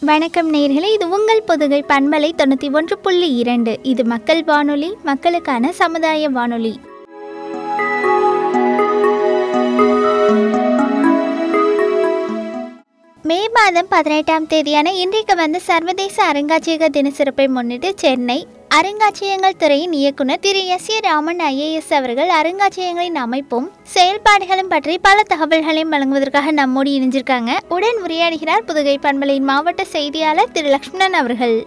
வணக்கம் நேர்களே இது உங்கள் பொதுகை பண்பலை தொண்ணூற்றி ஒன்று புள்ளி இரண்டு இது மக்கள் வானொலி மக்களுக்கான சமுதாய வானொலி மே மாதம் பதினெட்டாம் தேதியான இன்றைக்கு வந்து சர்வதேச அருங்காட்சியக தின சிறப்பை முன்னிட்டு சென்னை அருங்காட்சியகங்கள் துறையின் இயக்குனர் Thiru S A Raman IAS அவர்கள் அருங்காட்சியகங்களின் அமைப்பும் செயல்பாடுகளும் பற்றி பல தகவல்களையும் வழங்குவதற்காக நம்மோடு இணைஞ்சிருக்காங்க உடன் உரையாடுகிறார் புதுகை பண்பலையின் மாவட்ட செய்தியாளர் திரு லக்ஷ்மணன் அவர்கள்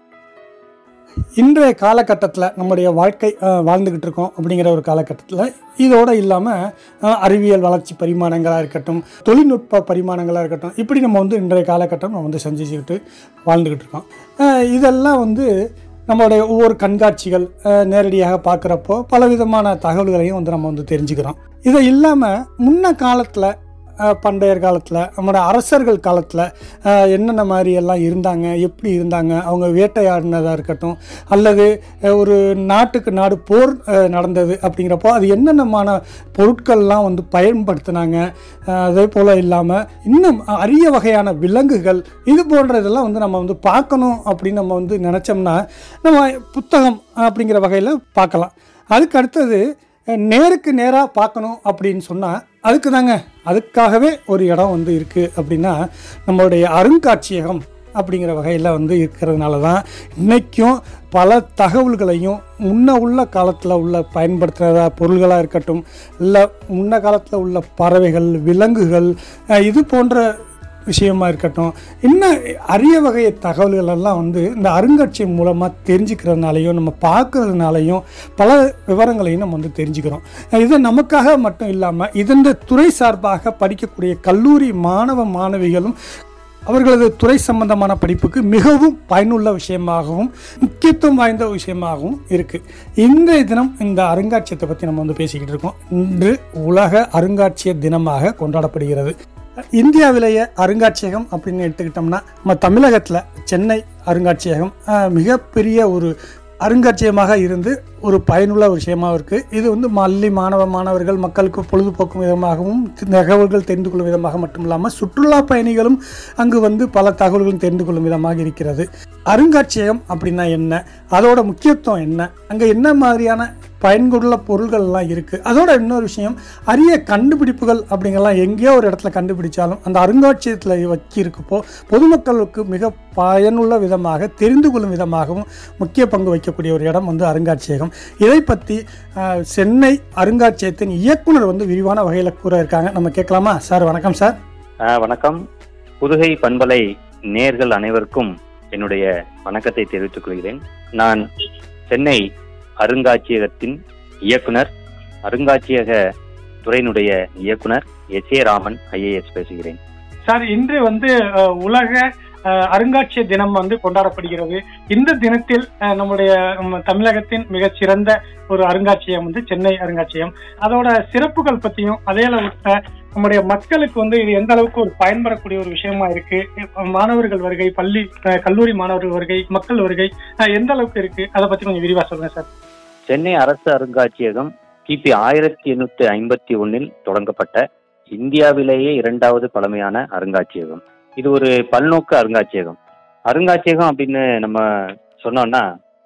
இன்றைய காலகட்டத்தில் நம்முடைய வாழ்க்கை அஹ், வாழ்ந்துக்கிட்டு இருக்கோம் அப்படிங்கிற ஒரு காலகட்டத்தில் இதோடு இல்லாமல் அறிவியல் வளர்ச்சி பரிமாணங்களாக இருக்கட்டும் தொழில்நுட்ப பரிமாணங்களாக இருக்கட்டும் இப்படி நம்ம வந்து இன்றைய காலகட்டம் நம்ம வந்து சந்திச்சுக்கிட்டு வாழ்ந்துக்கிட்டு இருக்கோம் அஹ், இதெல்லாம் வந்து நம்மளுடைய ஒவ்வொரு கண்காட்சிகள் அஹ், நேரடியாக பார்க்குறப்போ பலவிதமான தகவல்களையும் வந்து நம்ம வந்து தெரிஞ்சுக்கிறோம் இதை இல்லாமல் முன்ன காலத்தில் பண்டைய காலத்தில் நம்மளோட அரசர்கள் காலத்தில் என்னென்ன மாதிரி எல்லாம் இருந்தாங்க எப்படி இருந்தாங்க அவங்க வேட்டையாடினதாக இருக்கட்டும் அல்லது அஹ், ஒரு நாட்டுக்கு நாடு போர் அஹ், நடந்தது அப்படிங்கிறப்போ அது என்னென்னமான பொருட்கள்லாம் வந்து பயன்படுத்தினாங்க அஹ், அதே போல் இல்லாமல் இன்னும் அரிய வகையான விலங்குகள் இது போன்றதெல்லாம் வந்து நம்ம வந்து பார்க்கணும் அப்படின்னு நம்ம வந்து நினச்சோம்னா நம்ம புத்தகம் அப்படிங்கிற வகையில் பார்க்கலாம் அதுக்கு அடுத்தது அஹ், நேருக்கு நேராக பார்க்கணும் அப்படின்னு சொன்னால் அதுக்கு தாங்க அதுக்காகவே ஒரு இடம் வந்து இருக்குது அப்படின்னா நம்மளுடைய அருங்காட்சியகம் அப்படிங்கிற வகையில் வந்து இருக்கிறதுனால தான் இன்றைக்கும் பல தகவல்களையும் முன்ன உள்ள காலத்தில் உள்ள பயன்படுத்துகிறதா பொருள்களாக இருக்கட்டும் இல்லை முன்ன காலத்தில் உள்ள பறவைகள் விலங்குகள் அஹ், இது போன்ற விஷயமா இருக்கட்டும் இன்னும் அரிய வகை தகவல்கள் எல்லாம் வந்து இந்த அருங்காட்சியகம் மூலமாக தெரிஞ்சுக்கிறதுனாலையும் நம்ம பார்க்கறதுனாலையும் பல விவரங்களையும் நம்ம வந்து தெரிஞ்சுக்கிறோம் இது நமக்காக மட்டும் இல்லாமல் இதன் துறை சார்பாக படிக்கக்கூடிய கல்லூரி மாணவ மாணவிகளும் அவர்களது துறை சம்பந்தமான படிப்புக்கு மிகவும் பயனுள்ள விஷயமாகவும் முக்கியத்துவம் வாய்ந்த விஷயமாகவும் இருக்குது இன்றைய தினம் இந்த அருங்காட்சியத்தை பற்றி நம்ம வந்து பேசிக்கிட்டு இருக்கோம் இன்று உலக அருங்காட்சிய தினமாக கொண்டாடப்படுகிறது இந்தியாவிலேயே அருங்காட்சியகம் அப்படின்னு எடுத்துக்கிட்டோம்னா நம்ம தமிழகத்தில் சென்னை அருங்காட்சியகம் அஹ், மிகப்பெரிய ஒரு அருங்காட்சியகமாக இருந்து ஒரு பயனுள்ள விஷயமாக இருக்குது இது வந்து மல்லி மாணவ மாணவர்கள் மக்களுக்கு பொழுதுபோக்கும் விதமாகவும் தகவல்கள் தெரிந்து கொள்ளும் விதமாக மட்டும் இல்லாமல் சுற்றுலா பயணிகளும் அங்கு வந்து பல தகவல்களும் தெரிந்து கொள்ளும் விதமாக இருக்கிறது அருங்காட்சியகம் அப்படின்னா என்ன அதோட முக்கியத்துவம் என்ன அங்கே என்ன மாதிரியான பயன்குள்ள பொருள்கள்லாம் இருக்குது அதோட இன்னொரு விஷயம் அரிய கண்டுபிடிப்புகள் அப்படிங்கலாம் எங்கேயோ ஒரு இடத்துல கண்டுபிடிச்சாலும் அந்த அருங்காட்சியகத்தில் வச்சிருக்கப்போ பொதுமக்களுக்கு மிக பயனுள்ள விதமாக தெரிந்து கொள்ளும் விதமாகவும் முக்கிய பங்கு வைக்கக்கூடிய ஒரு இடம் வந்து அருங்காட்சியகம் இதை பற்றி அஹ், சென்னை அருங்காட்சியகத்தின் இயக்குனர் வந்து விரிவான வகையில் கூற இருக்காங்க நம்ம கேட்கலாமா சார் வணக்கம் சார் ஆ, வணக்கம் புதுகை பண்பலை நேர்கள் அனைவருக்கும் என்னுடைய வணக்கத்தை தெரிவித்துக் கொள்கிறேன் நான் சென்னை அருங்காட்சியகத்தின் இயக்குனர் அருங்காட்சியக துறையினுடைய இயக்குனர் எஸ் ஏ ராமன் ஐஏஎஸ் பேசுகிறேன் சார் இன்று வந்து அஹ், உலக அஹ், அருங்காட்சிய தினம் வந்து கொண்டாடப்படுகிறது இந்த தினத்தில் அஹ், நம்முடைய ம், தமிழகத்தின் மிகச்சிறந்த ஒரு அருங்காட்சியகம் வந்து சென்னை அருங்காட்சியகம் அதோட சிறப்புகள் பத்தியும் அதே அளவுக்கு நம்முடைய மக்களுக்கு வந்து இது எந்த அளவுக்கு ஒரு பயன்படக்கூடிய ஒரு விஷயமா இருக்கு அஹ், மாணவர்கள் வருகை பள்ளி அஹ், கல்லூரி மாணவர்கள் வருகை மக்கள் வருகை அஹ், எந்த அளவுக்கு இருக்கு அதை பத்தி கொஞ்சம் விரிவா சொல்லுங்க சார் சென்னை அரசு அருங்காட்சியகம் கிபி ஆயிரத்தி எண்ணூத்தி ஐம்பத்தி ஒன்னில் தொடங்கப்பட்ட இந்தியாவிலேயே இரண்டாவது பழமையான அருங்காட்சியகம் இது ஒரு பல்நோக்கு அருங்காட்சியகம் அருங்காட்சியகம் அப்படின்னு நம்ம சொன்னோம்னா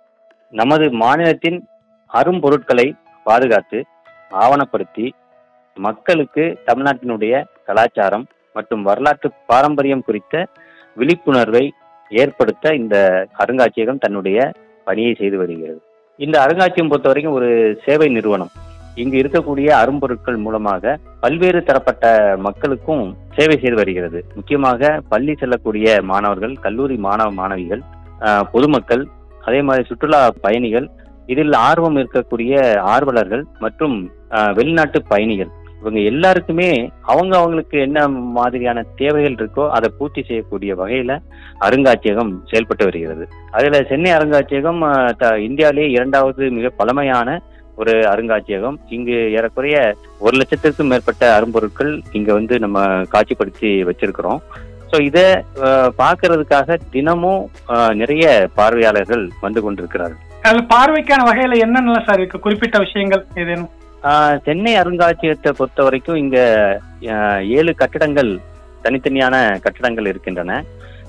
நமது மாநிலத்தின் அரும்பொருட்களை பாதுகாத்து ஆவணப்படுத்தி மக்களுக்கு தமிழ்நாட்டினுடைய கலாச்சாரம் மற்றும் வரலாற்று பாரம்பரியம் குறித்த விழிப்புணர்வை ஏற்படுத்த இந்த அருங்காட்சியகம் தன்னுடைய பணியை செய்து வருகிறது இந்த அருங்காட்சியகம் பொறுத்த வரைக்கும் ஒரு சேவை நிறுவனம் இங்கு இருக்கக்கூடிய அரும்பொருட்கள் மூலமாக பல்வேறு தரப்பட்ட மக்களுக்கும் சேவை செய்து வருகிறது முக்கியமாக பள்ளி செல்லக்கூடிய மாணவர்கள் கல்லூரி மாணவ மாணவிகள் ஆஹ், பொதுமக்கள் அதே மாதிரி சுற்றுலா பயணிகள் இதில் ஆர்வம் இருக்கக்கூடிய ஆர்வலர்கள் மற்றும் ஆஹ், வெளிநாட்டு பயணிகள் இவங்க எல்லாருக்குமே அவங்க அவங்களுக்கு என்ன மாதிரியான தேவைகள் இருக்கோ அதை பூர்த்தி செய்யக்கூடிய வகையில அருங்காட்சியகம் செயல்பட்டு வருகிறது அதுல சென்னை அருங்காட்சியகம் ஆஹ், த- இந்தியாவிலேயே இரண்டாவது மிக பழமையான ஒரு அருங்காட்சியகம் இங்கு ஏறக்குறைய ஒரு லட்சத்திற்கும் மேற்பட்ட அரும்பொருட்கள் இங்க வந்து நம்ம காட்சிப்படுத்தி வச்சிருக்கிறோம் ஸோ இதை பார்க்கறதுக்காக தினமும் ஆஹ், நிறைய பார்வையாளர்கள் வந்து கொண்டிருக்கிறார்கள் அதுல பார்வைக்கான வகையில என்னென்னலாம் சார் இருக்கு குறிப்பிட்ட விஷயங்கள் ஏதேனும் ஆஹ், சென்னை அருங்காட்சியகத்தை பொறுத்த வரைக்கும் இங்க ஆஹ், ஏழு கட்டடங்கள் தனித்தனியான கட்டடங்கள் இருக்கின்றன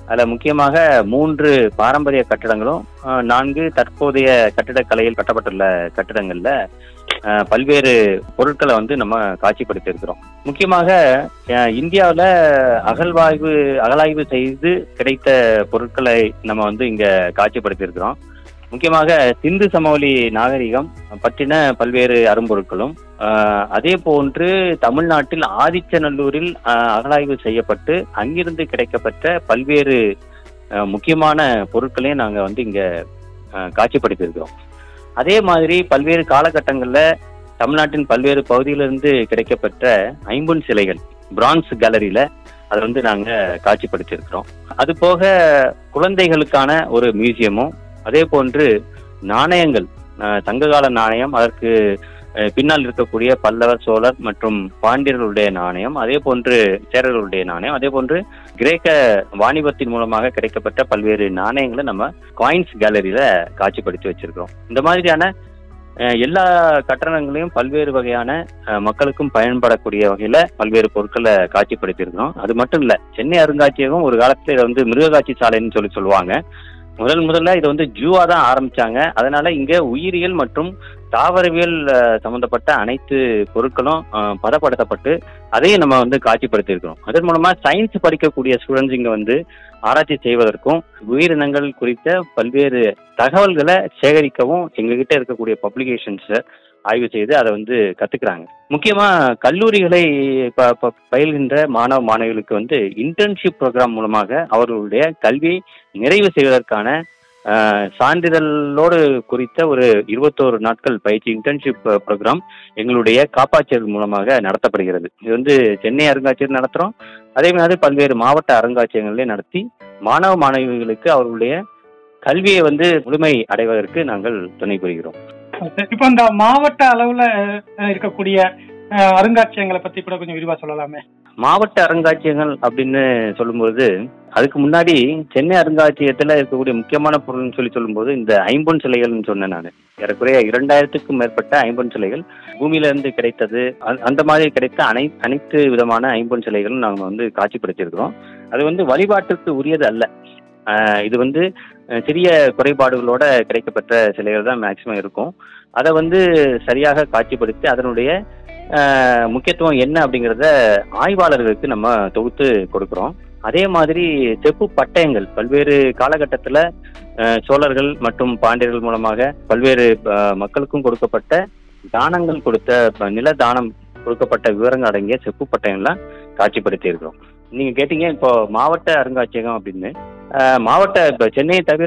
அதில் முக்கியமாக மூன்று பாரம்பரிய கட்டடங்களும் அஹ், நான்கு தற்போதைய கட்டிடக்கலையில் கட்டப்பட்டுள்ள கட்டிடங்கள்ல அஹ், பல்வேறு பொருட்களை வந்து நம்ம காட்சிப்படுத்தி இருக்கிறோம் முக்கியமாக இந்தியாவில் அகழ்வாய்வு அகழாய்வு செய்து கிடைத்த பொருட்களை நம்ம வந்து இங்க காட்சிப்படுத்தி இருக்கிறோம் முக்கியமாக சிந்து சமவெளி நாகரிகம் பற்றின பல்வேறு அரும்பொருட்களும் ஆஹ், அதே போன்று தமிழ்நாட்டில் ஆதிச்சநல்லூரில் ஆஹ், அகழாய்வு செய்யப்பட்டு அங்கிருந்து கிடைக்கப்பெற்ற பல்வேறு ஆஹ், முக்கியமான பொருட்களையும் நாங்கள் வந்து இங்க ஆஹ், காட்சிப்படுத்தியிருக்கிறோம் அதே மாதிரி பல்வேறு காலகட்டங்களில் தமிழ்நாட்டின் பல்வேறு பகுதியிலிருந்து கிடைக்கப்பெற்ற ஐம்பொன் சிலைகள் பிரான்ஸ் கேலரியில அதை வந்து நாங்கள் காட்சிப்படுத்தியிருக்கிறோம் அது போக குழந்தைகளுக்கான ஒரு மியூசியமும் அதே போன்று நாணயங்கள் அஹ், சங்ககால நாணயம் அதற்கு அஹ், பின்னால் இருக்கக்கூடிய பல்லவர் சோழர் மற்றும் பாண்டியர்களுடைய நாணயம் அதே போன்று சேரர்களுடைய நாணயம் அதே போன்று கிரேக்க வாணிபத்தின் மூலமாக கிடைக்கப்பட்ட பல்வேறு நாணயங்களை நம்ம காயின்ஸ் கேலரியில காட்சிப்படுத்தி வச்சிருக்கிறோம் இந்த மாதிரியான அஹ், எல்லா கட்டணங்களையும் பல்வேறு வகையான அஹ், மக்களுக்கும் பயன்படக்கூடிய வகையில பல்வேறு பொருட்களை காட்சிப்படுத்தியிருக்கிறோம் அது மட்டும் இல்ல சென்னை அருங்காட்சியகம் ஒரு காலத்துல இதை வந்து மிருகக்காட்சி சாலைன்னு சொல்லி சொல்லுவாங்க முதல் முதல்ல இதை வந்து ஜூவா தான் ஆரம்பிச்சாங்க அதனால இங்க உயிரியல் மற்றும் தாவரவியல் அஹ், சம்பந்தப்பட்ட அனைத்து பொருட்களும் அஹ், பதப்படுத்தப்பட்டு அதையும் நம்ம வந்து காட்சிப்படுத்தியிருக்கிறோம் அதன் மூலமா சயின்ஸ் படிக்கக்கூடிய ஸ்டூடெண்ட்ஸ் இங்க வந்து ஆராய்ச்சி செய்வதற்கும் உயிரினங்கள் குறித்த பல்வேறு தகவல்களை சேகரிக்கவும் எங்ககிட்ட இருக்கக்கூடிய பப்ளிகேஷன்ஸை ஆய்வு செய்து அதை வந்து கத்துக்கிறாங்க முக்கியமா கல்லூரிகளை ப- ப- பயில்கின்ற மாணவ மாணவிகளுக்கு வந்து இன்டர்ன்ஷிப் ப்ரோக்ராம் மூலமாக அவர்களுடைய கல்வியை நிறைவு செய்வதற்கான ஆஹ், சான்றிதழோடு குறித்த ஒரு இருபத்தோரு நாட்கள் பயிற்சி இன்டர்ன்ஷிப் ப்ரோக்ராம் எங்களுடைய காப்பாட்சியர்கள் மூலமாக நடத்தப்படுகிறது இது வந்து சென்னை அருங்காட்சியகம் நடத்துகிறோம் அதே மாதிரி பல்வேறு மாவட்ட அருங்காட்சியகங்களே நடத்தி மாணவ மாணவிகளுக்கு அவர்களுடைய கல்வியை வந்து முழுமை அடைவதற்கு நாங்கள் துணை புரிகிறோம் இப்போ இந்த மாவட்ட அளவுல அஹ், இருக்கக்கூடிய அஹ், அருங்காட்சியகங்களை பத்தி கூட கொஞ்சம் விரிவா சொல்லலாமே மாவட்ட அருங்காட்சியகங்கள் அப்படின்னு சொல்லும்போது அதுக்கு முன்னாடி சென்னை அருங்காட்சியகத்தில் இருக்கக்கூடிய முக்கியமான பொருள்னு சொல்லி சொல்லும்போது இந்த ஐம்பொன் சிலைகள்னு சொன்னேன் நான் ஏறக்குறைய இரண்டாயிரத்துக்கும் மேற்பட்ட ஐம்பொன் சிலைகள் பூமியில இருந்து கிடைத்தது அந்த- அந்த மாதிரி கிடைத்த அனை அனைத்து விதமான ஐம்பொன் சிலைகளும் நாங்கள் வந்து காட்சிப்படுத்தியிருக்கிறோம் அது வந்து வழிபாட்டுக்கு உரியது அல்ல ஆஹ் இது வந்து அஹ், சிறிய குறைபாடுகளோட கிடைக்கப்பட்ட சிலைகள் தான் மேக்சிமம் இருக்கும் அதை வந்து சரியாக காட்சிப்படுத்தி அதனுடைய ஆஹ், முக்கியத்துவம் என்ன அப்படிங்கிறத ஆய்வாளர்களுக்கு நம்ம தொகுத்து கொடுக்குறோம் அதே மாதிரி செப்பு பட்டயங்கள் பல்வேறு காலகட்டத்தில் சோழர்கள் மற்றும் பாண்டியர்கள் மூலமாக பல்வேறு அஹ், மக்களுக்கும் கொடுக்கப்பட்ட தானங்கள் கொடுத்த ப- நில தானம் கொடுக்கப்பட்ட விவரங்கள் அடங்கிய செப்பு பட்டயங்கள்லாம் காட்சிப்படுத்தி இருக்கிறோம் நீங்க கேட்டீங்க இப்போ மாவட்ட அருங்காட்சியகம் அப்படின்னு அஹ், மாவட்ட இப்போ சென்னையை தவிர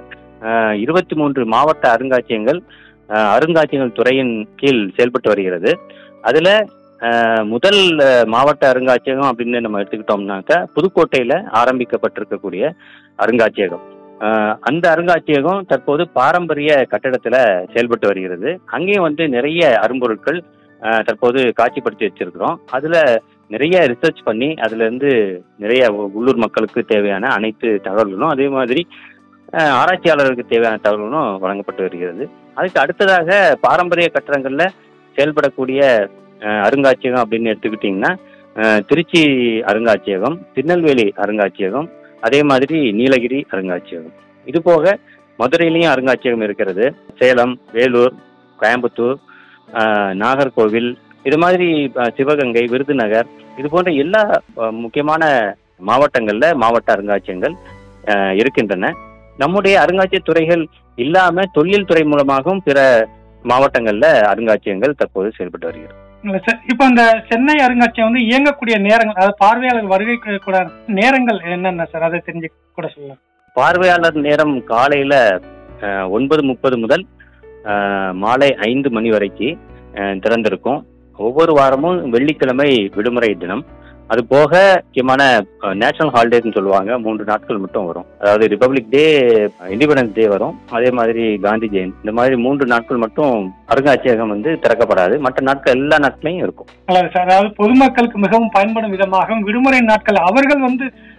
இருபத்தி மூன்று மாவட்ட அருங்காட்சியகங்கள் அஹ், அருங்காட்சியகங்கள் துறையின் கீழ் செயல்பட்டு வருகிறது அதுல அஹ், முதல் அஹ், மாவட்ட அருங்காட்சியகம் அப்படின்னு நம்ம எடுத்துக்கிட்டோம்னாக்கா புதுக்கோட்டையில ஆரம்பிக்கப்பட்டிருக்கக்கூடிய அருங்காட்சியகம் அஹ், அந்த அருங்காட்சியகம் தற்போது பாரம்பரிய கட்டடத்துல செயல்பட்டு வருகிறது அங்கேயும் வந்து நிறைய அரும்பொருட்கள் அஹ், தற்போது காட்சிப்படுத்தி வச்சிருக்கிறோம் அதுல நிறைய ரிசர்ச் பண்ணி அதுல இருந்து நிறைய உ- உள்ளூர் மக்களுக்கு தேவையான அனைத்து தகவல்களும் அதே மாதிரி அஹ், ஆராய்ச்சியாளர்களுக்கு தேவையான தகவல்களும் வழங்கப்பட்டு வருகிறது அதுக்கு அடுத்ததாக பாரம்பரிய கட்டடங்கள்ல செயல்படக்கூடிய அஹ், அருங்காட்சியகம் அப்படின்னு எடுத்துக்கிட்டிங்கன்னா அஹ், திருச்சி அருங்காட்சியகம் திருநெல்வேலி அருங்காட்சியகம் அதே மாதிரி நீலகிரி அருங்காட்சியகம் இது போக மதுரையிலையும் அருங்காட்சியகம் இருக்கிறது சேலம் வேலூர் கோயம்புத்தூர் அஹ், நாகர்கோவில் இது மாதிரி அஹ், சிவகங்கை விருதுநகர் இது போன்ற எல்லா அஹ், முக்கியமான மாவட்டங்கள்ல மாவட்ட அருங்காட்சியகங்கள் அஹ், இருக்கின்றன நம்முடைய அருங்காட்சிய துறைகள் இல்லாம தொழில் துறை மூலமாகவும் பிற மாவட்டங்கள்ல அருங்காட்சியகங்கள் தற்போது செயல்பட்டு வருகிறது இல்ல சார் இப்போ அந்த சென்னை அருங்காட்சியகம் வந்து இயங்கக்கூடிய நேரங்கள் அதாவது பார்வையாளர் வருகை கூட நேரங்கள் என்னென்ன சார் அதை தெரிஞ்சு கூட சொல்லலாம் பார்வையாளர் நேரம் காலையில அஹ், ஒன்பது முப்பது முதல் அஹ், மாலை ஐந்து மணி வரைக்கும் அஹ், திறந்திருக்கும் ஒவ்வொரு வாரமும் வெள்ளிக்கிழமை விடுமுறை தினம் அது போக முக்கியமான நேஷனல் ஹாலிடேஸ்னு சொல்லுவாங்க மூன்று நாட்கள் மட்டும் வரும் அதாவது ரிபப்ளிக் டே இண்டிபெண்டன்ஸ் டே வரும் அதே மாதிரி காந்தி ஜெயந்தி இந்த மாதிரி மூன்று நாட்கள் மட்டும் அருங்காட்சியகம் வந்து திறக்கப்படாது மற்ற நாட்கள் எல்லா நாட்களையும் இருக்கும் நல்லது சார் அதாவது பொதுமக்களுக்கு மிகவும் பயன்படும் விதமாக விடுமுறை நாட்கள் அவர்கள் வந்து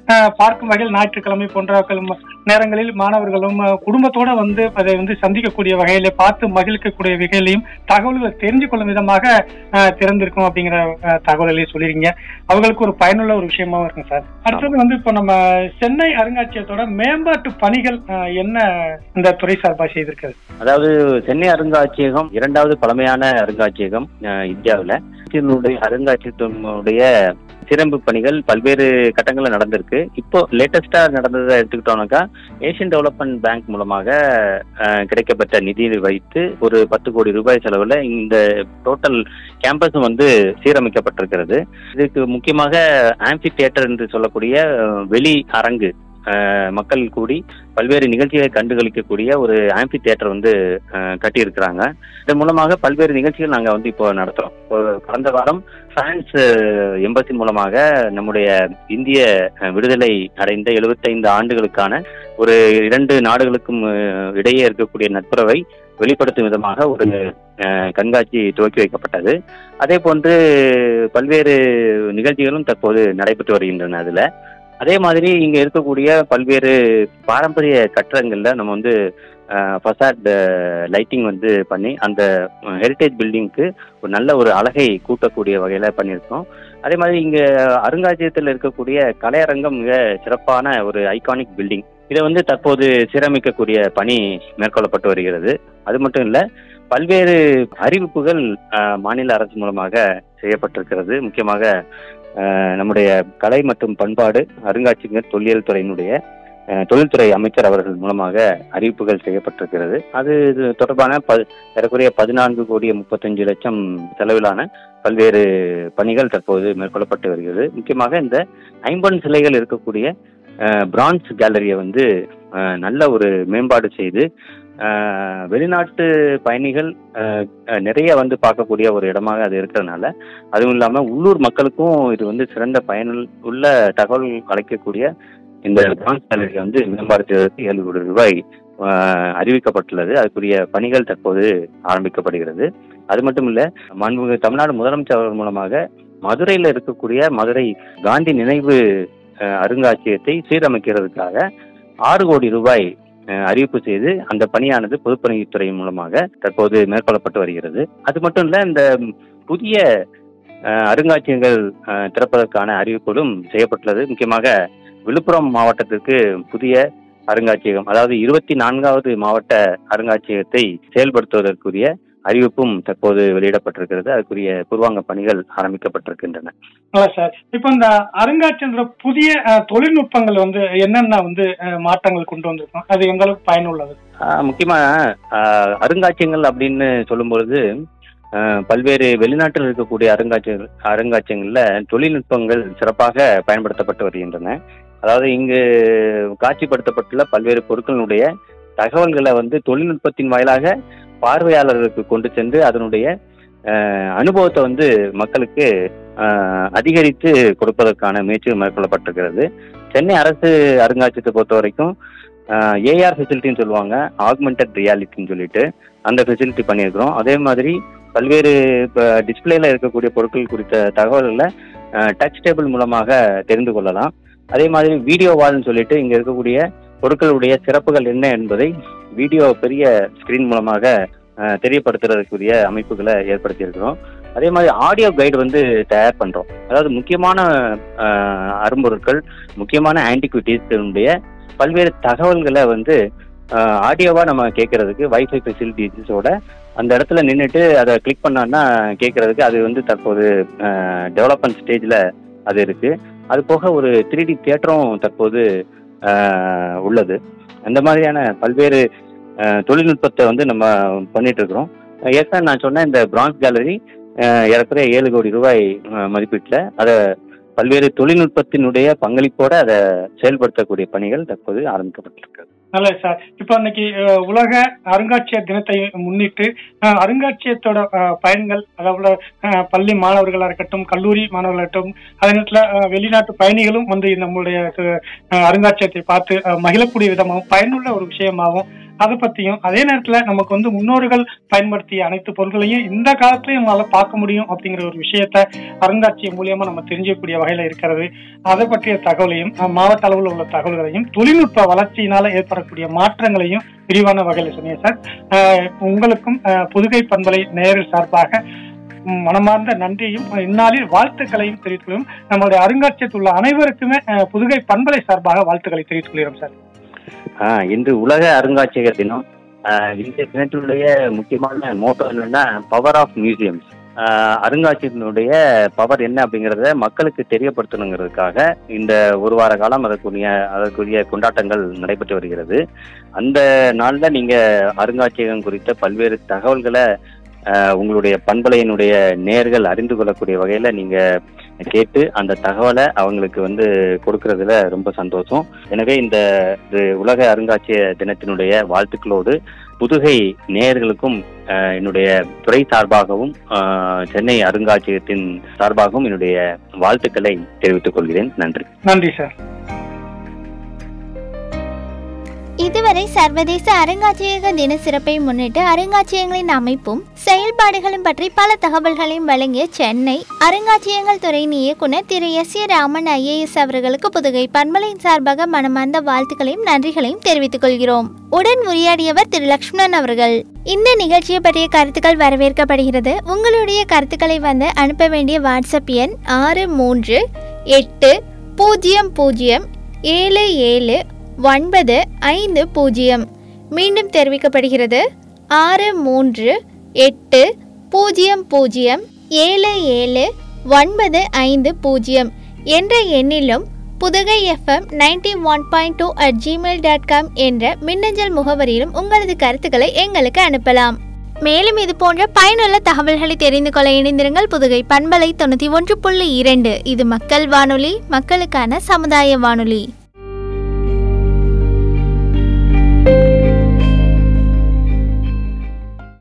அஹ், பார்க்கும் வகையில் ஞாயிற்றுக்கிழமை போன்ற கிழம- நேரங்களில் மாணவர்களும் அஹ், குடும்பத்தோட வந்து அதை வந்து சந்திக்கக்கூடிய வகையில பார்த்து மகிழ்க்கக்கூடிய வகையிலையும் தகவல்களை தெரிஞ்சு கொள்ளும் விதமாக அஹ், திறந்திருக்கும் அப்படிங்கிற அஹ், தகவல்களையும் சொல்லிருங்க அவங்களுக்கு ஒரு பயனுள்ள ஒரு விஷயமாவும் இருக்கும் சார் அடுத்தது வந்து இப்போ நம்ம சென்னை அருங்காட்சியகத்தோட மேம்பாட்டு பணிகள் அஹ், என்ன இந்த துறை சார்பாக செய்திருக்கிறது அதாவது சென்னை அருங்காட்சியகம் இரண்டாவது பழமையான அருங்காட்சியகம் அஹ், இந்தியாவுல இதனுடைய அருங்காட்சியகத்தினுடைய சிறப்பு பணிகள் பல்வேறு கட்டங்களில் நடந்திருக்கு இப்போ லேட்டஸ்டா நடந்ததை எடுத்துக்கிட்டோம்னாக்கா ஏசியன் டெவலப்மெண்ட் பேங்க் மூலமாக அஹ், கிடைக்கப்பட்ட நிதியை வைத்து ஒரு பத்து கோடி ரூபாய் செலவுல இந்த டோட்டல் கேம்பஸ் வந்து சீரமைக்கப்பட்டிருக்கிறது இதுக்கு முக்கியமாக ஆம்பி தியேட்டர் என்று சொல்லக்கூடிய அஹ், வெளி அரங்கு அஹ், மக்கள் கூடி பல்வேறு நிகழ்ச்சிகளை கண்டுகளிக்கக்கூடிய ஒரு ஆம்பி தியேட்டர் வந்து அஹ், கட்டியிருக்கிறாங்க இதன் மூலமாக பல்வேறு நிகழ்ச்சிகள் நாங்கள் வந்து இப்போ நடத்துகிறோம் இப்போ கடந்த வாரம் பிரான்ஸ் எம்பசி மூலமாக நம்முடைய இந்திய அஹ், விடுதலை அடைந்த 75 ஆண்டுகளுக்கான ஒரு இரண்டு நாடுகளுக்கும் அஹ், இடையே இருக்கக்கூடிய நட்புறவை வெளிப்படுத்தும் விதமாக ஒரு அஹ், கண்காட்சி துவக்கி வைக்கப்பட்டது அதே போன்று பல்வேறு நிகழ்ச்சிகளும் தற்போது நடைபெற்று வருகின்றன அதுல அதே மாதிரி இங்க இருக்கக்கூடிய பல்வேறு பாரம்பரிய கட்டடங்கள்ல நம்ம வந்து ஃபசாட் லைட்டிங் வந்து பண்ணி அந்த ஹெரிட்டேஜ் பில்டிங்க்கு ஒரு நல்ல ஒரு அழகை கூட்டக்கூடிய வகையில பண்ணியிருக்கோம் அதே மாதிரி இங்க அருங்காட்சியகத்தில் இருக்கக்கூடிய கலையரங்கம் மிக சிறப்பான ஒரு ஐகானிக் பில்டிங் இதை வந்து தற்போது சீரமைக்கக்கூடிய பணி மேற்கொள்ளப்பட்டு வருகிறது அது மட்டும் இல்ல பல்வேறு அறிவிப்புகள் அஹ், மாநில அரசு மூலமாக செய்யப்பட்டிருக்கிறது முக்கியமாக அஹ், நம்முடைய கலை மற்றும் பண்பாடு அருங்காட்சியகங்கள் தொல்லியல் துறையினுடைய அஹ், தொழில்துறை அமைச்சர் அவர்கள் மூலமாக அறிவிப்புகள் செய்யப்பட்டிருக்கிறது அது இது தொடர்பான ப ஏறக்குறைய பதினான்கு கோடி முப்பத்தஞ்சு லட்சம் செலவிலான பல்வேறு பணிகள் தற்போது மேற்கொள்ளப்பட்டு வருகிறது முக்கியமாக இந்த ஐம்பன் சிலைகள் இருக்கக்கூடிய பிரான்ஸ் கேலரியை வந்து அஹ், நல்ல ஒரு மேம்பாடு செய்து அஹ், வெளிநாட்டு பயணிகள் அஹ், அஹ், நிறைய வந்து பார்க்கக்கூடிய ஒரு இடமாக அது இருக்கிறதுனால அதுவும் இல்லாமல் உள்ளூர் மக்களுக்கும் இது வந்து சிறந்த பயனுள் உள்ள தகவல் அளிக்கக்கூடிய இந்த பிரான்ஸ் கேலரியை வந்து மேம்பாடு செய்வதற்கு ஏழு கோடி ரூபாய் அஹ், அறிவிக்கப்பட்டுள்ளது அதுக்குரிய பணிகள் தற்போது ஆரம்பிக்கப்படுகிறது அது மட்டும் இல்ல மாண்புமிகு தமிழ்நாடு முதலமைச்சர் அவர்கள் மூலமாக மதுரையில் இருக்கக்கூடிய மதுரை காந்தி நினைவு அஹ், அருங்காட்சியகத்தை சீரமைக்கிறதுக்காக ஆறு கோடி ரூபாய் அஹ், அறிவிப்பு செய்து அந்த பணியானது பொதுப்பணித்துறை மூலமாக தற்போது மேற்கொள்ளப்பட்டு வருகிறது அது மட்டும் இல்ல இந்த புதிய அஹ், அருங்காட்சியகங்கள் அஹ், திறப்பதற்கான அறிவிப்புகளும் செய்யப்பட்டுள்ளது முக்கியமாக விழுப்புரம் மாவட்டத்திற்கு புதிய அருங்காட்சியகம் அதாவது இருபத்தி நான்காவது மாவட்ட அருங்காட்சியகத்தை செயல்படுத்துவதற்குரிய அறிவிப்பும் தற்போது வெளியிடப்பட்டிருக்கிறது அதுக்குரிய பூர்வாங்க பணிகள் ஆரம்பிக்கப்பட்டிருக்கின்றன நல்லா சார் இப்போ இந்த அருங்காட்சியகத்துல புதிய அஹ், தொழில்நுட்பங்கள் வந்து என்னென்ன வந்து அஹ், மாற்றங்கள் கொண்டு வந்திருக்கோம் அது எந்த அளவுக்கு பயனுள்ளது ஆஹ் முக்கியமா ஆஹ் அருங்காட்சியகங்கள் அப்படின்னு சொல்லும் பொழுது ஆஹ் பல்வேறு வெளிநாட்டில் இருக்கக்கூடிய அருங்காட்சியங்கள் அருங்காட்சியகங்கள்ல தொழில்நுட்பங்கள் சிறப்பாக பயன்படுத்தப்பட்டு வருகின்றன அதாவது இங்கு காட்சிப்படுத்தப்பட்டுள்ள பல்வேறு பொருட்களினுடைய தகவல்களை வந்து தொழில்நுட்பத்தின் வாயிலாக பார்வையாளர்களுக்கு கொண்டு சென்று அதனுடைய ஆஹ் அனுபவத்தை வந்து மக்களுக்கு ஆஹ் அதிகரித்து கொடுப்பதற்கான முயற்சிகள் மேற்கொள்ளப்பட்டிருக்கிறது சென்னை அரசு அருங்காட்சியகத்தை பொறுத்த வரைக்கும் ஏஆர் ஃபெசிலிட்டின்னு சொல்லுவாங்க ஆக்மெண்டட் ரியாலிட்டின்னு சொல்லிட்டு அந்த ஃபெசிலிட்டி பண்ணியிருக்கிறோம் அதே மாதிரி பல்வேறு இப்போ டிஸ்பிளேல இருக்கக்கூடிய பொருட்கள் குறித்த தகவல்களை டச் டேபிள் மூலமாக தெரிந்து கொள்ளலாம் அதே மாதிரி வீடியோ வால்னு சொல்லிட்டு இங்கே இருக்கக்கூடிய பொருட்களுடைய சிறப்புகள் என்ன என்பதை வீடியோ பெரிய ஸ்கிரீன் மூலமாக அஹ், தெரியப்படுத்துறதுக்குரிய அமைப்புகளை ஏற்படுத்தியிருக்கிறோம் அதே மாதிரி ஆடியோ கைடு வந்து தயார் பண்ணுறோம் அதாவது முக்கியமான அஹ், அரும்பொருட்கள் முக்கியமான ஆன்டிக்விட்டிஸுடைய பல்வேறு தகவல்களை வந்து ஆடியோவா நம்ம கேட்கறதுக்கு வைஃபை ஃபெசிலிட்டிஸோட அந்த இடத்துல நின்றுட்டு அதை கிளிக் பண்ணோன்னா கேட்கறதுக்கு அது வந்து தற்போது டெவலப்மெண்ட் ஸ்டேஜில் அது இருக்கு அது போக ஒரு த்ரீ டி தியேட்டரும் தற்போது அஹ், உள்ளது அந்த மாதிரியான பல்வேறு அஹ், தொழில்நுட்பத்தை வந்து நம்ம பண்ணிட்டு இருக்கிறோம் ஏற்கனவே நான் சொன்ன இந்த பிரான்ஸ் கேலரி ஏறக்குறைய ஏழு கோடி ரூபாய் மதிப்பீட்டில் அதை பல்வேறு தொழில்நுட்பத்தினுடைய பங்களிப்போட அதை செயல்படுத்தக்கூடிய பணிகள் தற்போது ஆரம்பிக்கப்பட்டிருக்கிறது நல்லது சார் இப்போ இன்னைக்கு அஹ், உலக அருங்காட்சியக தினத்தை முன்னிட்டு அஹ், அருங்காட்சியகத்தோட அஹ், பயன்கள் அதாவது அஹ், பள்ளி மாணவர்களாக இருக்கட்டும் கல்லூரி மாணவர்களாக இருக்கட்டும் அதே நேரத்தில் அஹ், வெளிநாட்டு பயணிகளும் வந்து நம்மளுடைய அஹ், அருங்காட்சியகத்தை பார்த்து அஹ், மகிழக்கூடிய விதமாகவும் பயனுள்ள ஒரு விஷயமாகவும் அதை பத்தியும் அதே நேரத்துல நமக்கு வந்து முன்னோர்கள் பயன்படுத்திய அனைத்து பொருட்களையும் இந்த காலத்திலயும் நம்மளால பார்க்க முடியும் அப்படிங்கிற ஒரு விஷயத்த அருங்காட்சியகம் மூலியமா நம்ம தெரிஞ்சக்கூடிய வகையில இருக்கிறது அதை பற்றிய தகவலையும் அஹ், மாவட்ட அளவில் உள்ள தகவல்களையும் தொழில்நுட்ப வளர்ச்சியினால ஏற்படக்கூடிய மாற்றங்களையும் விரிவான வகையில சொன்னீங்க சார் அஹ், உங்களுக்கும் அஹ், புதுகை பண்பலை நேயர்கள் சார்பாக ம், மனமார்ந்த நன்றியும் இந்நாளில் வாழ்த்துக்களையும் தெரிவித்துக் கொள்ளும் நம்மளுடைய அருங்காட்சியகத்தில் உள்ள அனைவருக்குமே அஹ், புதுகை பண்பலை சார்பாக வாழ்த்துக்களை தெரிவித்துக் கொள்கிறோம் சார் ஆஹ் இன்று உலக அருங்காட்சியக தினம் ஆஹ் இந்த தினத்தினுடைய முக்கியமான மோட்டோ என்னன்னா பவர் ஆஃப் மியூசியம்ஸ் அருங்காட்சியகத்தினுடைய பவர் என்ன அப்படிங்கிறத மக்களுக்கு தெரியப்படுத்தணுங்கிறதுக்காக இந்த ஒரு வார காலம் அதற்குரிய அதற்குரிய கொண்டாட்டங்கள் நடைபெற்று வருகிறது அந்த நாளில் நீங்க அருங்காட்சியகம் குறித்த பல்வேறு தகவல்களை ஆஹ் உங்களுடைய பண்பலையினுடைய நேர்கள் அறிந்து கொள்ளக்கூடிய வகையில நீங்க கேட்டு அந்த தகவலை அவங்களுக்கு வந்து கொடுக்கறதுல ரொம்ப சந்தோஷம் எனவே இந்த இது உலக அருங்காட்சிய தினத்தினுடைய வாழ்த்துக்களோடு புதுகை நேயர்களுக்கும் ஆஹ், என்னுடைய துறை சார்பாகவும் ஆஹ், சென்னை அருங்காட்சியகத்தின் சார்பாகவும் என்னுடைய வாழ்த்துக்களை தெரிவித்துக் கொள்கிறேன் நன்றி நன்றி சார் இதுவரை சர்வதேச அருங்காட்சியக தின சிறப்பை முன்னிட்டு அருங்காட்சியகங்களின் அமைப்பும் செயல்பாடுகளும் பற்றி பல தகவல்களையும் வழங்கிய சென்னை அருங்காட்சியகங்கள் துறையின் இயக்குனர் Thiru S A Raman IAS அவர்களுக்கு புதுகை பண்பலையின் சார்பாக மனமார்ந்த வாழ்த்துக்களையும் நன்றிகளையும் தெரிவித்துக் கொள்கிறோம் உடன் உரையாடியவர் திரு லக்ஷ்மணன் அவர்கள் இந்த நிகழ்ச்சியை பற்றிய கருத்துக்கள் வரவேற்கப்படுகிறது உங்களுடைய கருத்துக்களை வந்து அனுப்ப வேண்டிய வாட்ஸ்அப் எண் ஆறு மூன்று எட்டு பூஜ்ஜியம் பூஜ்ஜியம் ஏழு ஏழு ஒன்பது ஐந்து பூஜ்ஜியம் மீண்டும் தெரிவிக்கப்படுகிறது ஆறு மூன்று எட்டு பூஜ்ஜியம் பூஜ்ஜியம் ஏழு ஏழு ஒன்பது ஐந்து பூஜ்ஜியம் என்ற எண்ணிலும் Pudugai FM ninety one point two at Gmail dot com என்ற மின்னஞ்சல் முகவரியிலும் உங்களது கருத்துக்களை எங்களுக்கு அனுப்பலாம் மேலும் இது போன்ற பயனுள்ள தகவல்களை தெரிந்து கொள்ள இணைந்திருங்கள் புதுகை பண்பலை தொண்ணூற்றி ஒன்று புள்ளி இரண்டு இது மக்கள் வானொலி மக்களுக்கான சமுதாய வானொலி